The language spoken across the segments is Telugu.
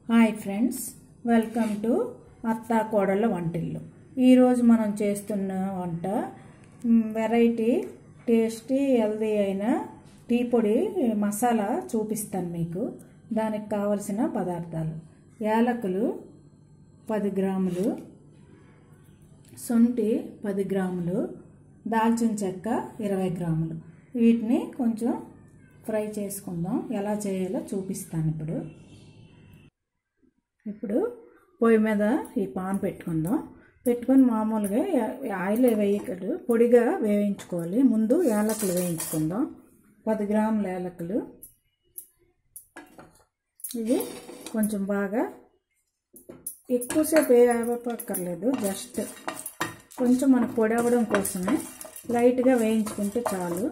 హాయ్ ఫ్రెండ్స్ వెల్కమ్ టు అత్తా కోడళ్ళ వంటిల్లు ఈరోజు మనం చేస్తున్న వంట మ్, వెరైటీ టేస్టీ హెల్దీ అయిన టీ పొడి మసాలా చూపిస్తాను మీకు దానికి కావలసిన పదార్థాలు యాలకులు పది గ్రాములు శొంఠి పది గ్రాములు దాల్చిన చెక్క ఇరవై గ్రాములు వీటిని కొంచెం ఫ్రై చేసుకుందాం ఎలా చేయాలో చూపిస్తాను ఇప్పుడు ఇప్పుడు పొయ్యి మీద ఈ పాన్ పెట్టుకుందాం పెట్టుకొని మామూలుగా యా- ఆయిల్ వేయకూడదు పొడిగా వేయించుకోవాలి ముందు యాలకులు వేయించుకుందాం పది గ్రాముల యాలకులు ఇవి కొంచెం బాగా ఎక్కువసేపు వేయక్కర్లేదు జస్ట్ కొంచెం మనకు పొడి అవ్వడం కోసమే లైట్గా వేయించుకుంటే చాలు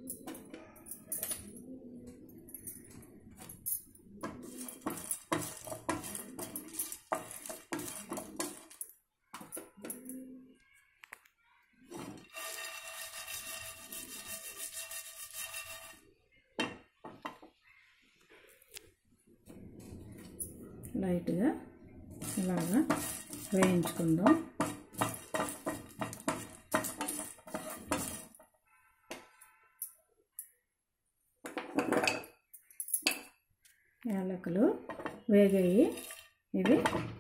లైట్గా ఇలాగా వేయించుకుందాం యాలకులు వేగాయి ఇవి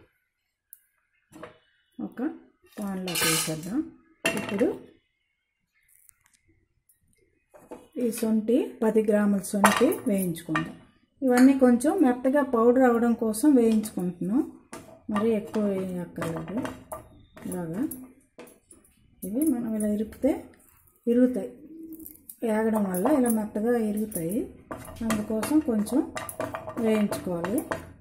ఒక పాన్లో వేసేద్దాం ఇప్పుడు ఈ శొంఠి పది గ్రాముల శొంఠి వేయించుకుందాం ఇవన్నీ కొంచెం మెత్తగా పౌడర్ అవ్వడం కోసం వేయించుకుంటున్నాం మరి ఎక్కువ వేయక్కర్లేదు ఇలాగా ఇవి మనం ఇలా ఇరిపితే ఇరుగుతాయి వేగడం వల్ల ఇలా మెత్తగా ఇరుగుతాయి అందుకోసం కొంచెం వేయించుకోవాలి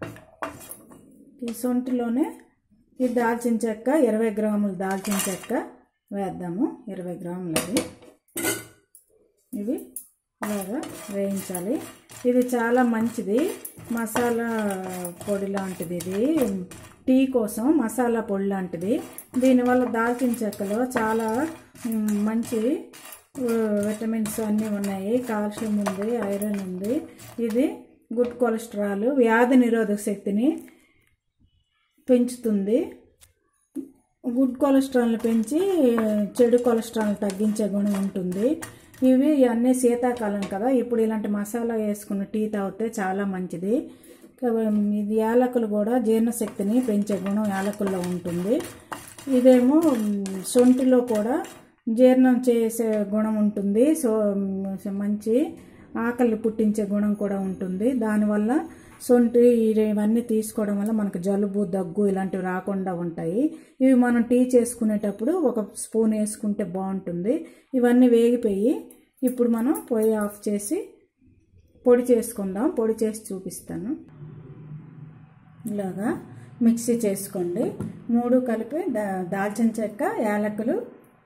ఈ సొంటిలోనే ఈ దాల్చిన చెక్క ఇరవై గ్రాములు దాల్చిన చెక్క వేద్దాము ఇరవై గ్రాములు అది ఇవి ఇలాగా వేయించాలి ఇది చాలా మంచిది మసాలా పొడి లాంటిది ఇది టీ కోసం మసాలా పొడి లాంటిది దీనివల్ల దాల్చిన చెక్కలో చాలా మ్, మంచి ఆ, విటమిన్స్ అన్నీ ఉన్నాయి కాల్షియం ఉంది ఐరన్ ఉంది ఇది గుడ్ కొలెస్ట్రాల్ వ్యాధి నిరోధక శక్తిని పెంచుతుంది గుడ్ కొలెస్ట్రాల్ని పెంచి చెడు కొలెస్ట్రాల్ని తగ్గించే గుణం ఉంటుంది ఇవి అన్నీ శీతాకాలం కదా ఇప్పుడు ఇలాంటి మసాలా వేసుకుని టీ తాగితే చాలా మంచిది ఇది యాలకులు కూడా జీర్ణశక్తిని పెంచే గుణం యాలకుల్లో ఉంటుంది ఇదేమో మ్, శొంఠిలో కూడా జీర్ణం చేసే గుణం ఉంటుంది సో మ్, మంచి ఆకలి పుట్టించే గుణం కూడా ఉంటుంది దానివల్ల సొంటి ఇవన్నీ తీసుకోవడం వల్ల మనకు జలుబు దగ్గు ఇలాంటివి రాకుండా ఉంటాయి ఇవి మనం టీ చేసుకునేటప్పుడు ఒక స్పూన్ వేసుకుంటే బాగుంటుంది ఇవన్నీ వేగిపోయి ఇప్పుడు మనం పొయ్యి ఆఫ్ చేసి పొడి చేసుకుందాం పొడి చేసి చూపిస్తాను ఇలాగా మిక్సీ చేసుకోండి మూడు కలిపి దా దాల్చిన చెక్క యాలకులు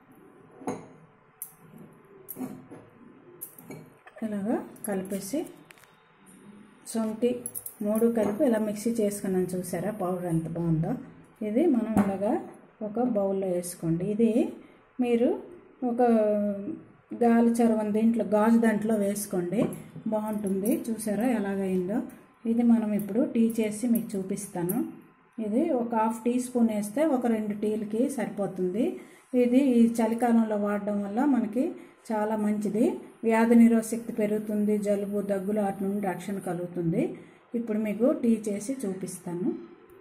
ఇలాగా కలిపేసి శొంఠి మూడు కలిపి ఇలా మిక్సీ చేసుకున్నాను చూసారా పౌడర్ ఎంత బాగుందో ఇది మనం ఇలాగా ఒక బౌల్లో వేసుకోండి ఇది మీరు ఒక గాలి చరవం దీంట్లో గాజు దాంట్లో వేసుకోండి బాగుంటుంది చూసారా ఎలాగైందో ఇది మనం ఇప్పుడు టీ చేసి మీకు చూపిస్తాను ఇది ఒక హాఫ్ టీ స్పూన్ వేస్తే ఒక రెండు టీలకి సరిపోతుంది ఇది ఈ చలికాలంలో వాడడం వల్ల మనకి చాలా మంచిది వ్యాధి నిరోధ శక్తి పెరుగుతుంది జలుబు దగ్గులు వాటి నుండి రక్షణ కలుగుతుంది ఇప్పుడు మీకు టీ చేసి చూపిస్తాను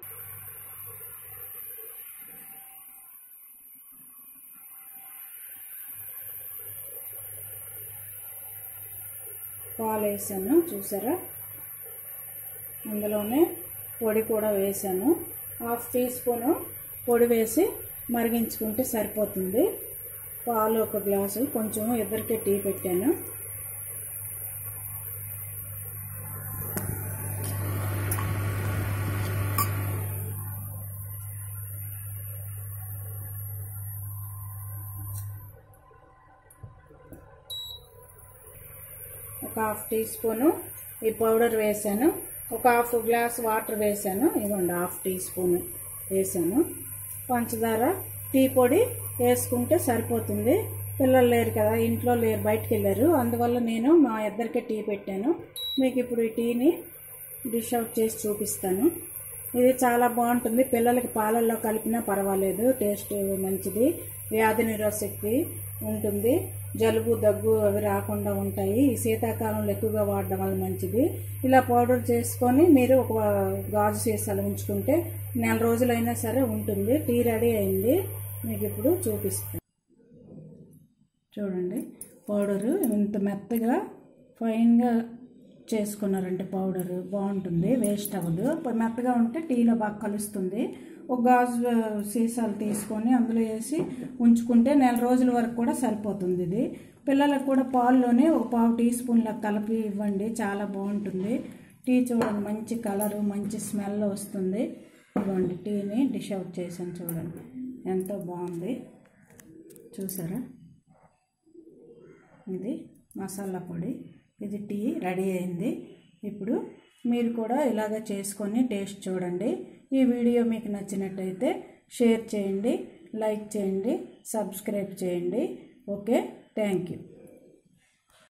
పాలు వేసాను చూసారా అందులోనే పొడి కూడా వేసాను హాఫ్ టీ స్పూను పొడి వేసి మరిగించుకుంటే సరిపోతుంది పాలు ఒక గ్లాసు కొంచెం ఇద్దరికి టీ పెట్టాను ఒక హాఫ్ టీ స్పూను ఈ పౌడర్ వేసాను ఒక హాఫ్ గ్లాస్ వాటర్ వేసాను ఇవ్వండి హాఫ్ టీ స్పూన్ వేసాను పంచదార టీ పొడి వేసుకుంటే సరిపోతుంది పిల్లలు లేరు కదా ఇంట్లో లేరు బయటికి వెళ్ళారు అందువల్ల నేను మా ఇద్దరికే టీ పెట్టాను మీకు ఇప్పుడు ఈ టీని డిష్ అవుట్ చేసి చూపిస్తాను ఇది చాలా బాగుంటుంది పిల్లలకి పాలల్లో కలిపినా పర్వాలేదు టేస్ట్ మంచిది వ్యాధి నిరోధశక్తి ఉంటుంది జలుబు దగ్గు అవి రాకుండా ఉంటాయి ఈ శీతాకాలంలో ఎక్కువగా వాడడం వల్ల మంచిది ఇలా పౌడర్ చేసుకొని మీరు ఒక గాజు సీసాలు ఉంచుకుంటే నెల రోజులైనా సరే ఉంటుంది టీ రెడీ అయింది మీకు ఇప్పుడు చూపిస్తాను చూడండి పౌడరు ఇంత మెత్తగా ఫైన్గా చేసుకున్నారంటే పౌడరు బాగుంటుంది వేస్ట్ అవ్వదు ఇప్పుడు మెత్తగా ఉంటే టీలో బాగా కలుస్తుంది ఒక గాజు సీసాలు తీసుకొని అందులో వేసి ఉంచుకుంటే నెల రోజుల వరకు కూడా సరిపోతుంది ఇది పిల్లలకు కూడా పాల్లోనే ఒక పావు టీ స్పూన్ల కలిపి ఇవ్వండి చాలా బాగుంటుంది టీ చూడండి మంచి కలరు మంచి స్మెల్ వస్తుంది ఇవ్వండి టీని డిష్ అవుట్ చేసాను చూడండి ఎంతో బాగుంది చూసారా ఇది మసాలా పొడి ఇది టీ రెడీ అయింది ఇప్పుడు మీరు కూడా ఇలాగ చేసుకొని టేస్ట్ చూడండి ఈ వీడియో మీకు నచ్చినట్టయితే షేర్ చేయండి లైక్ చేయండి సబ్స్క్రైబ్ చేయండి ఓకే థ్యాంక్ యూ